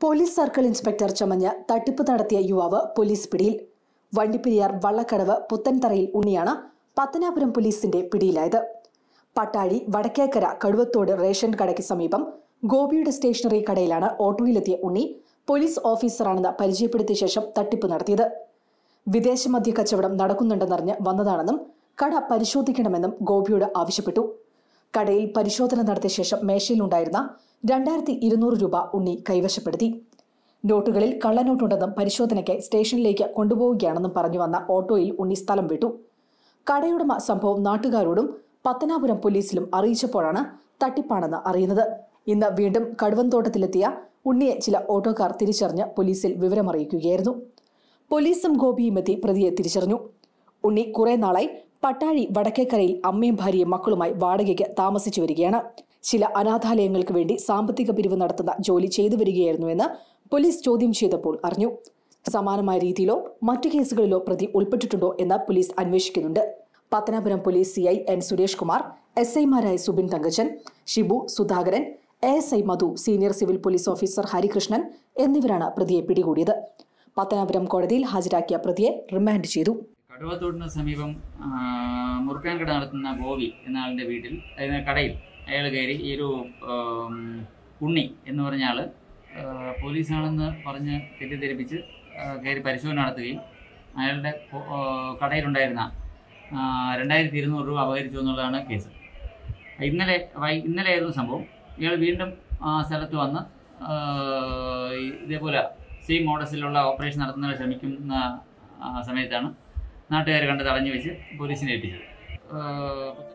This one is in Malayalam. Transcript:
പോലീസ് സർക്കിൾ ഇൻസ്പെക്ടർ ചമഞ്ഞ് തട്ടിപ്പ് നടത്തിയ യുവാവ് പോലീസ് പിടിയിൽ വണ്ടിപ്പെരിയാർ വള്ളക്കടവ് പുത്തൻതറയിൽ ഉണ്ണിയാണ് പത്തനാപുരം പോലീസിന്റെ പിടിയിലായത് പട്ടാഴി വടക്കേക്കര കഴുവത്തോട് റേഷൻ കടയ്ക്ക് സമീപം ഗോപിയുടെ സ്റ്റേഷനറി കടയിലാണ് ഓട്ടോയിലെത്തിയ ഉണ്ണി പോലീസ് ഓഫീസറാണെന്ന് പരിചയപ്പെടുത്തിയ ശേഷം തട്ടിപ്പ് നടത്തിയത് വിദേശ മദ്യ കച്ചവടം നടക്കുന്നുണ്ടെന്നറിഞ്ഞ് വന്നതാണെന്നും കട പരിശോധിക്കണമെന്നും ഗോപിയോട് ആവശ്യപ്പെട്ടു കടയിൽ പരിശോധന നടത്തിയ ശേഷം മേശയിലുണ്ടായിരുന്ന രണ്ടായിരത്തി ഇരുന്നൂറ് രൂപ ഉണ്ണി കൈവശപ്പെടുത്തി നോട്ടുകളിൽ കള്ളനോട്ടുണ്ടെന്നും പരിശോധനയ്ക്ക് സ്റ്റേഷനിലേക്ക് കൊണ്ടുപോവുകയാണെന്നും പറഞ്ഞു വന്ന ഓട്ടോയിൽ ഉണ്ണി സ്ഥലം വിട്ടു കടയുടമ സംഭവം നാട്ടുകാരോടും പത്തനാപുരം പോലീസിലും അറിയിച്ചപ്പോഴാണ് തട്ടിപ്പാണെന്ന് അറിയുന്നത് ഇന്ന് വീണ്ടും കടുവന്തോട്ടത്തിലെത്തിയ ഉണ്ണിയെ ചില ഓട്ടോക്കാർ തിരിച്ചറിഞ്ഞ് പോലീസിൽ വിവരമറിയിക്കുകയായിരുന്നു പോലീസും ഗോപിയും എത്തി പ്രതിയെ തിരിച്ചറിഞ്ഞു ഉണ്ണി കുറെ നാളായി പട്ടാഴി വടക്കേക്കരയിൽ അമ്മയും ഭാര്യയും മക്കളുമായി വാടകയ്ക്ക് താമസിച്ചു വരികയാണ് ചില അനാഥാലയങ്ങൾക്ക് വേണ്ടി സാമ്പത്തിക പിരിവ് നടത്തുന്ന ജോലി ചെയ്തു വരികയായിരുന്നുവെന്ന് പോലീസ് ചോദ്യം ചെയ്തപ്പോൾ അറിഞ്ഞു സമാനമായ രീതിയിലോ മറ്റു കേസുകളിലോ പ്രതി ഉൾപ്പെട്ടിട്ടുണ്ടോ എന്ന് പോലീസ് അന്വേഷിക്കുന്നുണ്ട് Pathanapuram police CI N Suresh Kumar S ഐമാരായ Subin Thankachan Shibu Sudhakaran A S I Madhu senior civil police officer Harikrishnan എന്നിവരാണ് പ്രതിയെ പിടികൂടിയത് പത്തനാപുരം കോടതിയിൽ ഹാജരാക്കിയ പ്രതിയെ റിമാൻഡ് ചെയ്തു കടുവത്തോടിന് സമീപം ആ, മുറുക്കാൻ കട നടത്തുന്ന ഗോപി എന്ന ആളിൻ്റെ വീട്ടിൽ അതായത് കടയിൽ അയാൾ കയറി ഈ ഒരു ആം, ഉണ്ണി എന്ന് പറഞ്ഞ ആൾ പോലീസാണെന്ന് പറഞ്ഞ് തെറ്റിദ്ധരിപ്പിച്ച് ആ, കയറി പരിശോധന നടത്തുകയും അയാളുടെ പോ- ആ, കടയിലുണ്ടായിരുന്ന ആ, രണ്ടായിരത്തി ഇരുന്നൂറ് രൂപ അപഹരിച്ചു എന്നുള്ളതാണ് കേസ് ഇന്നലെ വൈ ഇന്നലെയായിരുന്നു സംഭവം ഇയാൾ വീണ്ടും ആ സ്ഥലത്ത് വന്ന് ആ, ഈ- ഇതേപോലെ സെയിം മോഡസിലുള്ള ഓപ്പറേഷൻ നടത്തുന്നതിന് ശ്രമിക്കുന്ന ആ, സമയത്താണ് നാട്ടുകാർ കണ്ട് തടഞ്ഞു വെച്ച് പോലീസിനെ ഏൽപ്പിച്ചത് ഏഹ്